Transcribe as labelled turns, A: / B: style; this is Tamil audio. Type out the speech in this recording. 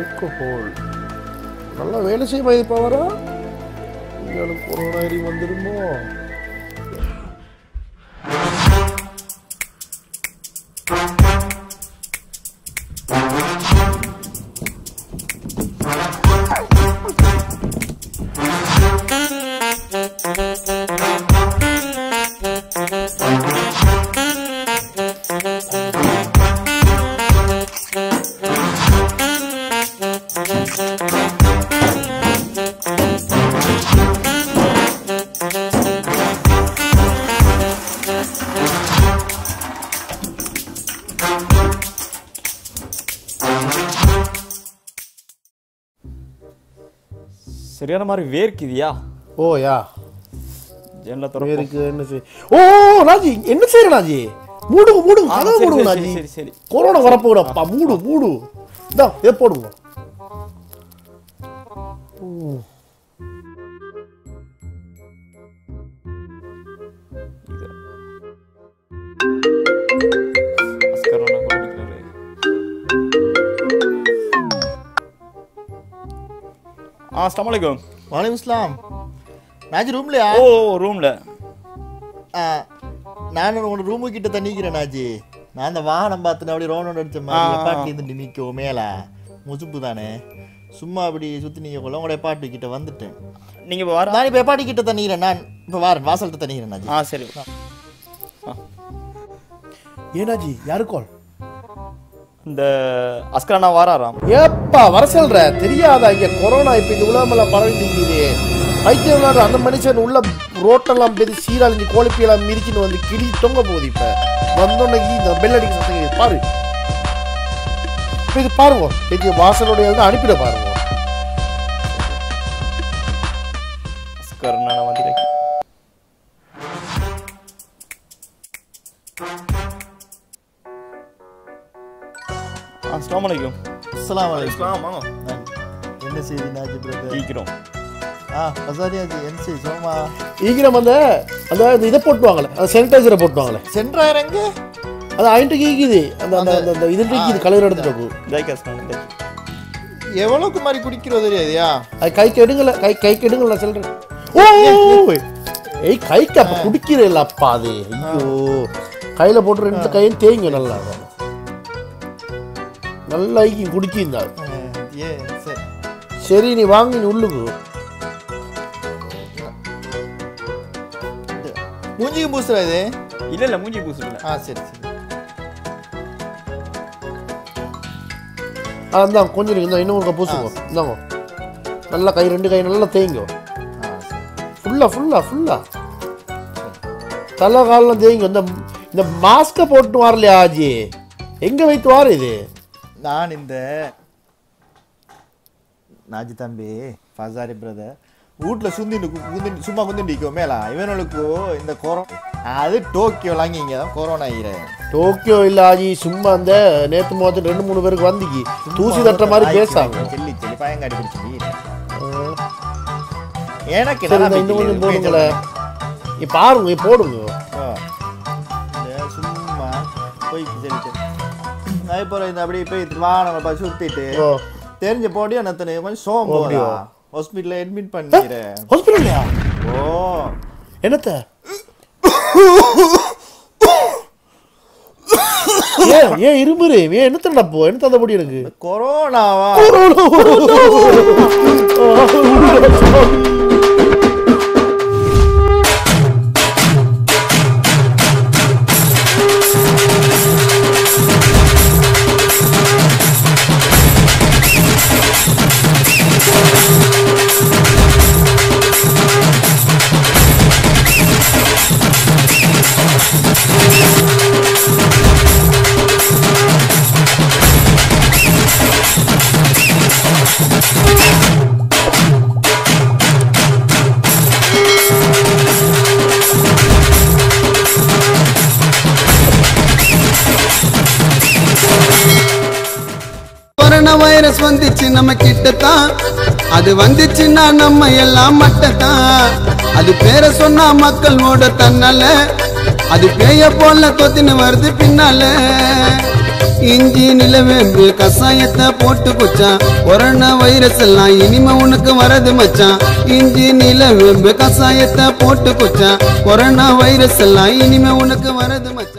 A: ஆல்கஹால் நல்லா வேலை செய்யுமா இது பவரா உங்களுக்கு கொரோனா எரி வந்துடுமோ
B: சரியான மாதிரி வேர்க்குதியா
A: ஓ யா
B: ஜன்னல திறப்போம்
A: பேருக்கு என்ன செய் ஓ ராஜி என்ன செய்யற ராஜி மூடுங்க மூடுங்க
B: ஆ,
A: கதவு
B: சரி,
A: மூடுங்க
B: சரி,
A: ராஜி
B: சரி, சரி.
A: கொரோனா வரப்போகுதப்பா மூடு மூடு இதா இதை போடுங்க ம்.
B: அஸ்கர் அண்ணா குடிக்கிறாரு. ஆ அஸ்ஸலாமு அலைக்கும்
C: வாலைக்கும் இஸ்லாம் நாஜி ரூம்லையா
B: ஓ ரூம்ல
C: நான் உங்களோட ரூமு கிட்ட தண்ணிக்கிறேன் நாஜி நான் அந்த வாகனம் பார்த்துட்டு அப்படியே ரோனோட அடிச்ச மாதிரி பாட்டி இருந்து நிற்கும் மேல முசுப்பு தானே சும்மா அப்படி சுற்றி நிற்க கொள்ள உங்களோட பாட்டி கிட்ட வந்துட்டேன்
B: நீங்க இப்ப வர
C: நான் இப்போ பாட்டி கிட்ட தண்ணிக்கிறேன் நான் இப்போ வாரேன் வாசல்கிட்ட தண்ணிக்கிறேன் நாஜி
B: ஆ சரி
A: ஏனாஜி யாரு கால்
B: இந்த அஸ்கர் அண்ணா வாராராம்
A: ஏப்பா வர சொல்ற தெரியாதா இங்க கொரோனா இப்ப இந்த உலகமெல்லாம் பரவிட்டு பைத்தியம் விளையாடுற அந்த மனுஷன் உள்ள ரோட்டெல்லாம் பெரிய சீரழிஞ்சு கோழிப்பியெல்லாம் மிதிச்சுன்னு வந்து கிளி தொங்க போகுது இப்ப வந்தோடனே இந்த பெல் அடிக்க சத்தம் கேக்குது. பாரு இப்ப இது பாருங்க பெரிய வாசலுடைய வந்து அனுப்பிட பாருங்க
B: அஸ்கர் அண்ணா வந்து அஸ்ஸலாமு அலைக்கும்
C: அஸ்ஸலாமு அலைக்கும்
B: இஸ்லாம் வாங்க
C: என்ன செய்தி நாஜி பிரதர்
B: சீக்கிரம்
C: ஆ பசாரியாஜி என்ன செய்தி சோமா
A: ஈகிரம் அந்த அந்த இந்த இதை போட்டுவாங்களே அந்த சானிடைசரை போட்டுவாங்களே
C: சென்றாயிரங்க
A: அது அயின்ட்டு கீக்குது அந்த அந்த அந்த- அந்த இது கீக்குது கலர் எடுத்துட்டு போகும்
B: ஜெய்கா அஸ்கர் ஜெய்கா
C: எவ்வளோக்கு மாதிரி குடிக்கிறது தெரியாதியா
A: அது கைக்கு எடுங்கல கை கைக்கு எடுங்கல சொல்றேன் ஓ ஏய் கைக்கு அப்ப குடிக்கிறேன் அப்பா அது ஐயோ கையில போட்டு ரெண்டு கையும் தேய்ங்க நல்லா அதை. நல்லா ஐக்கி குடிக்கிந்தா
C: ஏ சரி
A: சரி நீ வாங்கி நீ உள்ளுக்கு
C: மூஞ்சிக்கு பூசுறா இது
B: இல்ல இல்ல மூஞ்சி பூசுல
C: ஆ சரி சரி
A: ஆ இந்தாங்க கொஞ்சம் இருக்கு இந்த இன்னும் ஒரு பூசுங்க இந்தாங்க நல்லா கை ரெண்டு கை நல்லா தேய்ங்க
C: ஆ சரி
A: ஃபுல்லா ஃபுல்லா ஃபுல்லா தலை காலெல்லாம் தேய்ங்க இந்த இந்த மாஸ்கை போட்டு வரலையா ஆஜி எங்க வைத்து வார இது
C: நான் இந்த நாஜி தம்பி ஃபசாரி பிரதர் வீட்டில் சுந்திண்டு குந்திண்டு சும்மா குந்திண்டிக்கோ மேலா இவனுக்கு இந்த கொரோனா அது டோக்கியோலாங்க இங்கே தான் கொரோனா ஈரேன்
A: டோக்கியோ இல்ல ஆஜி சும்மா அந்த நேத்து மோத்து ரெண்டு மூணு பேருக்கு வந்துக்கி தூசி தட்டுற மாதிரி பேசாங்க
C: செல்லி செல்லி பயங்காடி பிடிச்சி
A: ஆ.
C: எனக்கு
A: சரி
C: என்னடா
A: இந்த இன்னும் கொஞ்சம்
C: பிடிக்கல,
A: போடுங்களே நீ பாருங்க நீ போடுங்க
C: ஆ. இந்த சும்மா போய் சரி சரி நான் இப்போ இந்த அப்படியே போய் வாகனம் போய் சுத்திட்டு
A: ஓ
C: தெரிஞ்ச போடியா நான் கொஞ்சம் சோம்பு
A: அப்படியா?
C: ஹாஸ்பிட்டலில் அட்மிட் பண்ணிக்கிறேன்
A: ஹாஸ்பிட்டல்லையா
C: ஓ
A: என்னத்த ஏன் ஏன் இருமுரு ஏன் என்னத்த நடப்போ என்ன தந்த முடி எனக்கு
C: கொரோனாவா
D: கொரோனா வைரஸ் வந்துச்சு நம்ம கிட்டத்தான் அது வந்துச்சுன்னா நம்ம எல்லாம் மட்டத்தான் அது பேரை சொன்னா மக்கள் ஓட தன்னால அது பேய போல தொத்தின்னு வருது பின்னால இஞ்சி நிலவேம்பு கசாயத்தை போட்டு குச்சான் கொரோனா வைரஸ் எல்லாம் இனிமே உனக்கு வரது மச்சான் இஞ்சி நிலவேம்பு கசாயத்தை போட்டு குச்சான் கொரோனா வைரஸ் எல்லாம் இனிமே உனக்கு வரது மச்சான்